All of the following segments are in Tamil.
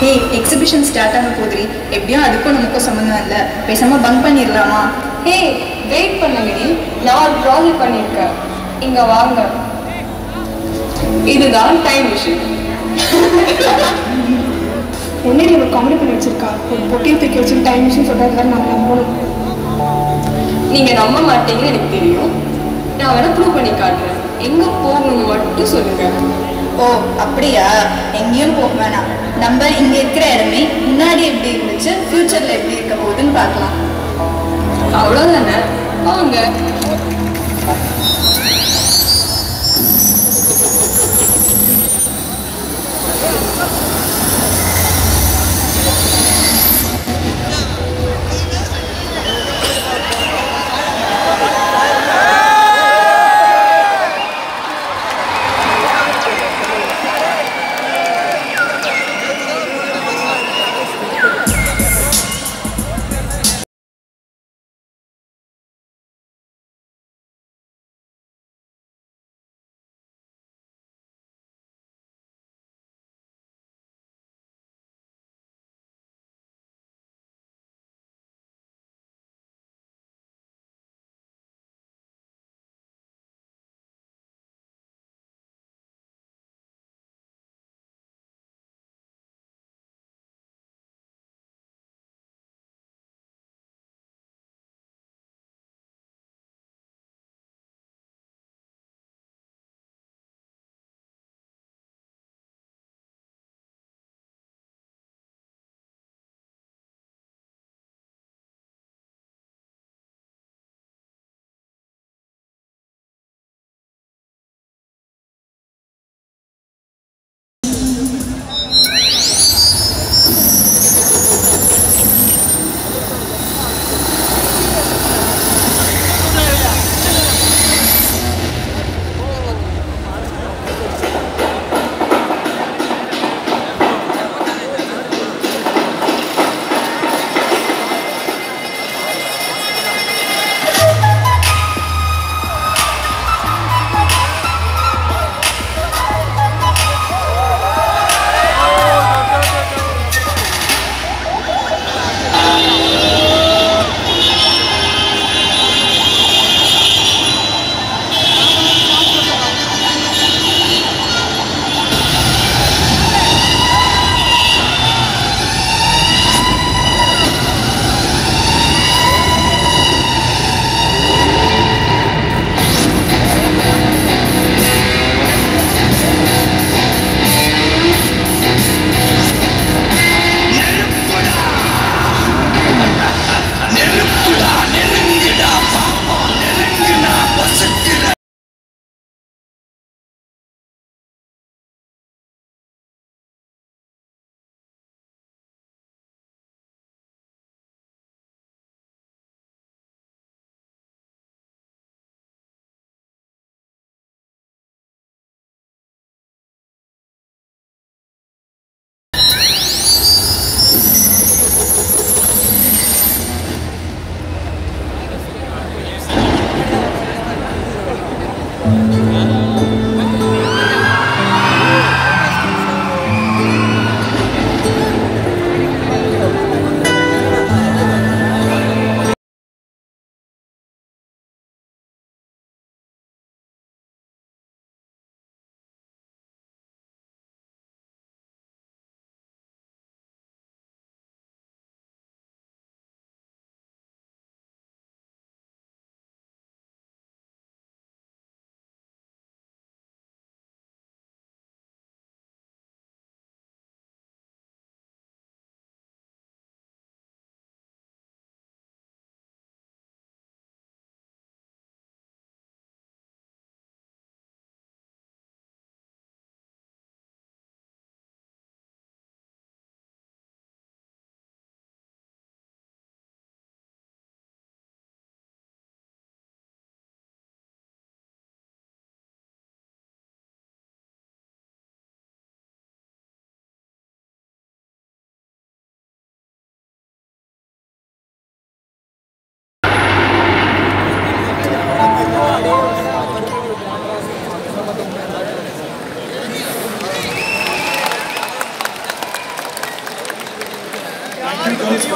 ஹே எக்ஸிபிஷன் ஸ்டார்ட் ஆக போதுரி எப்படியும் அதுக்கும் நமக்கும் சம்மந்தம் இல்லை பேசாம பங்க் பண்ணிடலாமா ஹே வெயிட் பண்ணுங்கடி நான் ஒரு ப்ராஜெக்ட் பண்ணியிருக்கேன் இங்க வாங்க இதுதான் டைம் மிஷின் என்னடி ஒரு காமெடி பண்ணி வச்சிருக்கா ஒரு பொட்டியை தூக்கி வச்சு டைம் மிஷின் சொல்றது நான் நம்பணும் நீங்க நம்ப மாட்டீங்கன்னு எனக்கு தெரியும் நான் வேணா ப்ரூவ் பண்ணி காட்டுறேன் எங்க போகணும்னு மட்டும் சொல்லுங்க ஓ அப்படியா எங்கேயும் போக வேணாம் நம்ம இங்க இருக்கிற இடமே முன்னாடி எப்படி இருந்துச்சு ஃபியூச்சர்ல எப்படி இருக்க போகுதுன்னு பார்க்கலாம் அவ்வளோதானே வாங்க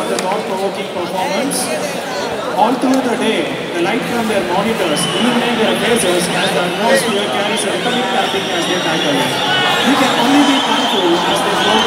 such a thought-provoking performance. All through the day, the light from their monitors illuminate their faces as the atmosphere carries a rhythmic tapping as they tackle. We can only be thankful as they flow